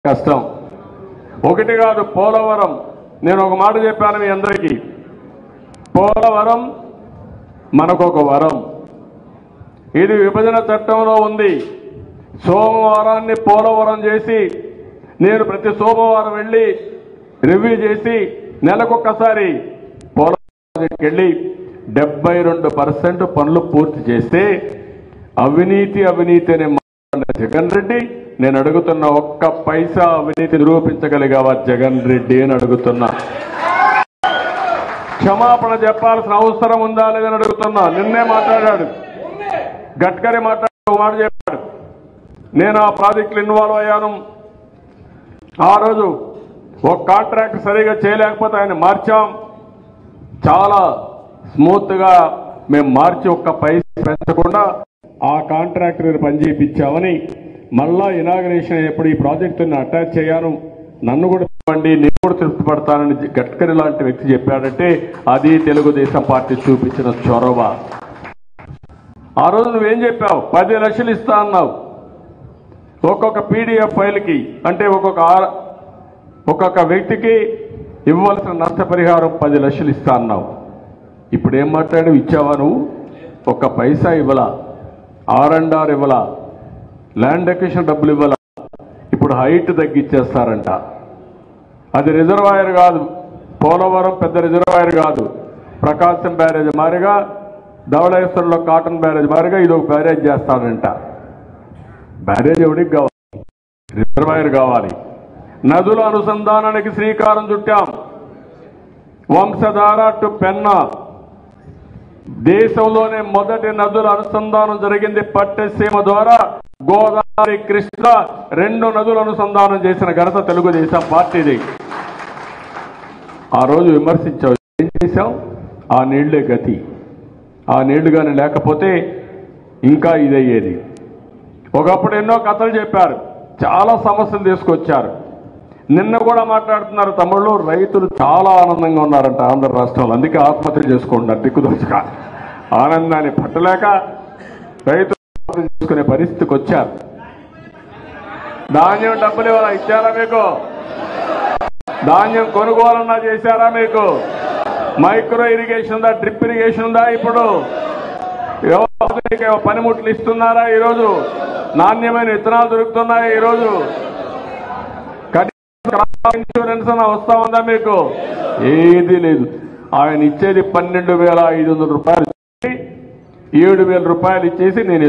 కష్టం ఒకటి కాదు పోలవరం నేను ఒక మాట చెప్పాను మీ అందరికీ పోలవరం మనకొక వరం ఇది విభజన చట్టంలో ఉంది సోమవారాన్ని పోలవరం చేసి నేను ప్రతి సోమవారం వెళ్ళి రివ్యూ చేసి నెలకొక్కసారి పోలవరం వెళ్ళి డెబ్బై రెండు పర్సెంట్ పనులు పూర్తి చేస్తే అవినీతి అవినీతి అనే మాట్లాడిన జగన్ రెడ్డి నేను అడుగుతున్న ఒక్క పైసా అవినీతి నిరూపించగలిగావా జగన్ రెడ్డి అని అడుగుతున్నా క్షమాపణ చెప్పాల్సిన అవసరం ఉందా లేదని అడుగుతున్నా నిన్నే మాట్లాడాడు గడ్కరీ మాట్లాడు ఒక మాట చెప్పాడు నేను ఆ ప్రాజెక్టులు ఇన్వాల్వ్ అయ్యాను ఆ రోజు ఒక కాంట్రాక్ట్ సరిగా చేయలేకపోతే ఆయన మార్చాం చాలా స్మూత్ గా మేము మార్చి ఒక్క పైసా పెంచకుండా ఆ కాంట్రాక్టర్ పని చేయించామని మళ్ళా ఇనాగరేషన్ ఎప్పుడు ఈ ప్రాజెక్టుని అటాచ్ చేయాను నన్ను కూడా ఇవ్వండి నేను కూడా తృప్తి పడతానని గడ్కరీ లాంటి వ్యక్తి చెప్పాడంటే అది తెలుగుదేశం పార్టీ చూపించిన చొరవ ఆ రోజు నువ్వేం చెప్పావు పది లక్షలు ఇస్తా అన్నావు ఒక్కొక్క పీడిఎఫ్ ఫైల్కి అంటే ఒక్కొక్క ఆర్- ఒక్కొక్క వ్యక్తికి ఇవ్వాల్సిన నష్టపరిహారం పది లక్షలు ఇస్తా అన్నావు ఇప్పుడు ఏం మాట్లాడు ఇచ్చావా నువ్వు ఒక్క పైసా ఇవ్వలా ఆర్ అండ్ ఆర్ ఇవ్వలా ల్యాండ్ ఎక్విషన్ డబ్బులు ఇవ్వలా ఇప్పుడు హైట్ తగ్గించేస్తారంట అది రిజర్వాయర్ కాదు పోలవరం పెద్ద రిజర్వాయర్ కాదు ప్రకాశం బ్యారేజ్ మారిగా ధవళేశ్వరంలో కాటన్ బ్యారేజ్ మారిగా ఇది ఒక బ్యారేజ్ చేస్తాడంట బ్యారేజ్ ఎవరికి కావాలి రిజర్వాయర్ కావాలి నదుల అనుసంధానానికి శ్రీకారం చుట్టాం వంశధార టు పెన్నా దేశంలోనే మొదటి నదుల అనుసంధానం జరిగింది పట్టసీమ ద్వారా గోదావరి కృష్ణ రెండు నదుల అనుసంధానం చేసిన ఘనత తెలుగుదేశం పార్టీది ఆ రోజు విమర్శించావు ఏం చేశాం ఆ నీళ్లే గతి ఆ నీళ్లు కానీ లేకపోతే ఇంకా ఇదయ్యేది ఒకప్పుడు ఎన్నో కథలు చెప్పారు చాలా సమస్యలు తీసుకొచ్చారు నిన్న కూడా మాట్లాడుతున్నారు తమ్ముళ్ళు రైతులు చాలా ఆనందంగా ఉన్నారంట ఆంధ్ర రాష్ట్రంలో అందుకే ఆత్మహత్య చేసుకుంటున్నారు దిక్కుదోచక ఆనందాన్ని పట్టలేక రైతులు ఆత్మహత్య చేసుకునే పరిస్థితికి వచ్చారు ధాన్యం డబ్బులు ఇవ్వాలా ఇచ్చారా మీకు ధాన్యం కొనుగోలన్నా చేశారా మీకు మైక్రో ఇరిగేషన్ ఉందా డ్రిప్ ఇరిగేషన్ ఉందా ఇప్పుడు వ్యవసాయ పనిముట్లు ఇస్తున్నారా ఈరోజు నాణ్యమైన విత్తనాలు దొరుకుతున్నాయి ఈరోజు కనీసం క్రాప్ ఇన్సూరెన్స్ అన్న వస్తా ఉందా మీకు ఏది లేదు ఆయన ఇచ్చేది పన్నెండు వేల ఐదు వందల రూపాయలు ఇచ్చి, ఏడు వేల రూపాయలు ఇచ్చేసి నేను